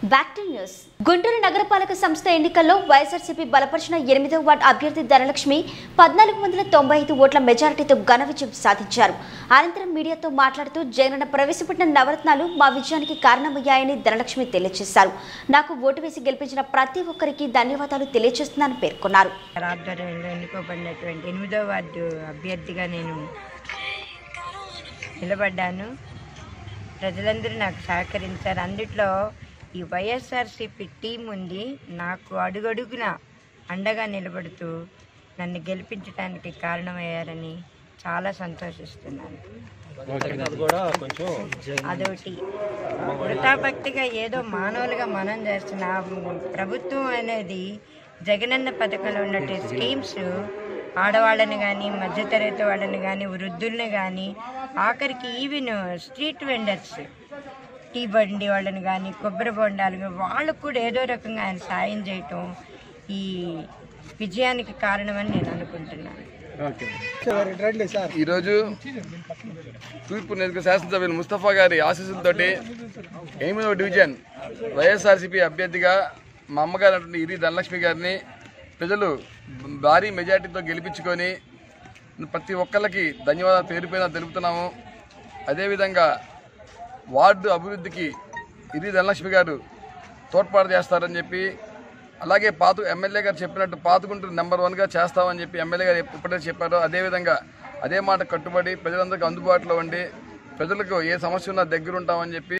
back to news Guntur నగరపాలక సంస్థ ఎన్నికల్లో వైఎస్ఆర్సీపీ బలపరిచిన ఎనిమిదో వార్డు అభ్యర్థి ధనలక్ష్మి పద్నాలుగు వందల తొంభై ఐదు ఓట్ల మెజారిటీతో ఘన విజయం సాధించారు అనంతరం మీడియాతో మాట్లాడుతూ జగనన్న ప్రవేశపెట్టిన నవరత్నాలు మా విజయానికి కారణమయ్యాయని ధనలక్ష్మి తెలియజేశారు నాకు ఓటు వేసి గెలిపించిన ప్రతి ఒక్కరికి ధన్యవాదాలు తెలియజేస్తున్నానని పేర్కొన్నారు ఆధ్వర్యంలో ఎన్నుకోబడినటువంటి ఎనిమిదో వార్డు అభ్యర్థిగా నేను నిలబడ్డాను ప్రజలందరూ నాకు సహకరించారు అందుట్లో ఈ వైఎస్ఆర్సీపీ టీం ఉంది నాకు అడుగడుగున అండగా నిలబడుతూ నన్ను గెలిపించడానికి కారణమయ్యారని చాలా సంతోషిస్తున్నాను అదొకటి వృతాభక్తిగా ఏదో మానవులుగా మనం చేస్తున్న ప్రభుత్వం అనేది జగనన్న పథకంలో ఉన్నట్టు స్కీమ్స్ ఆడవాళ్ళని కానీ మధ్యతరగతి వాళ్ళని కానీ వృద్ధుల్ని కానీ ఆఖరికి ఈవెన్ స్ట్రీట్ వెండర్స్ టీ బండి వాళ్ళని కానీ కొబ్బరి బొండాలు కానీ వాళ్ళకు కూడా ఏదో రకంగా ఆయన సాయం చేయటం ఈ విజయానికి కారణమని నేను అనుకుంటున్నాను ఈరోజు తూర్పు నియోజక శాసనసభ్యులు ముస్తఫా గారి ఆశీస్సులతోటి ఎనిమిదవ డివిజన్ వైఎస్ఆర్సీపీ అభ్యర్థిగా మా అమ్మగారు అటువంటి ఇరి ధనలక్ష్మి గారిని ప్రజలు భారీ మెజార్టీతో గెలిపించుకొని ప్రతి ఒక్కళ్ళకి ధన్యవాదాలు పేరు పైన తెలుపుతున్నాము అదేవిధంగా వార్డు అభివృద్ధికి ఇరి ధనలక్ష్మి గారు తోడ్పాటు చేస్తారని చెప్పి అలాగే పాత ఎమ్మెల్యే గారు చెప్పినట్టు పాతగుంటూరు నెంబర్ వన్గా చేస్తామని చెప్పి ఎమ్మెల్యే గారు ఎప్పుడైతే చెప్పారో అదేవిధంగా అదే మాట కట్టుబడి ప్రజలందరికీ అందుబాటులో ఉండి ప్రజలకు ఏ సమస్య ఉన్నా దగ్గర ఉంటామని చెప్పి